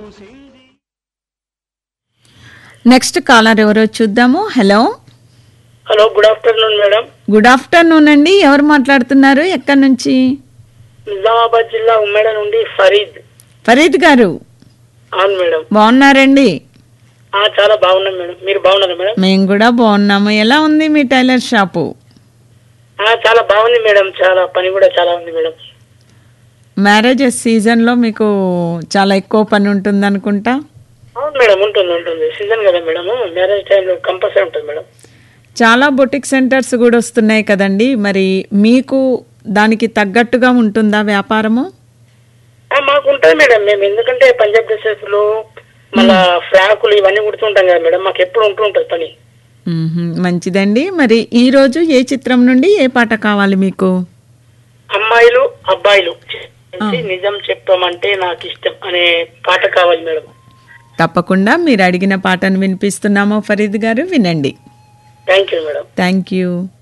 Next caller ఎవరో చూద్దాము hello hello good afternoon madam good afternoon అండి ఎవరు మాట్లాడుతున్నారు ఎక్కడి నుంచి నిజామాబాద్ జిల్లా ఉమ్మేడ నుండి ఫరీద్ ఫరీద్ గారు అవును మేడం బాగున్నారండి ఆ చాలా బాగున్నాం మేడం మీరు బాగున్నారా మేడం మేము కూడా బాగున్నాము ఎలా ఉంది మీ టైలర్ షాపు ఆ చాలా బాగుంది మేడం చాలా పని కూడా చాలా ఉంది మేడం మ్యారేజెస్ సీజన్లో మీకు చాలా ఎక్కువ పని ఉంటుంది అనుకుంటా అవును మేడం ఉంటుంది ఉంటుంది సీజన్ కదా మేడం మ్యారేజ్ టైంలో కంపల్సరీ ఉంటుంది మేడం చాలా బొటిక్ సెంటర్స్ కూడా వస్తున్నాయి కదండి మరి మీకు దానికి తగ్గట్టుగా ఉంటుందా వ్యాపారము ఆ, మాకు ఉంటుంది మేడం మేము ఎందుకంటే పంజాబ్ డ్రెస్సెస్ లో మళ్ళా ఫ్రాకులు ఇవన్నీ కుడుతుంటాం కదా మేడం మాకు ఎప్పుడు ఉంటూ ఉంటుంది పని మ్మ్హ్మ్. మంచిదండి మరి ఈ రోజు ఏ చిత్రం నుండి ఏ పాట కావాలి మీకు అమ్మాయిలు అబ్బాయిలు నుంచి నిజం చెప్పమంటే నాకు ఇష్టం అనే పాట కావాలి మేడం తప్పకుండా మీరు అడిగిన పాటను వినిపిస్తున్నాము ఫరీద్ గారు వినండి thank you madam thank you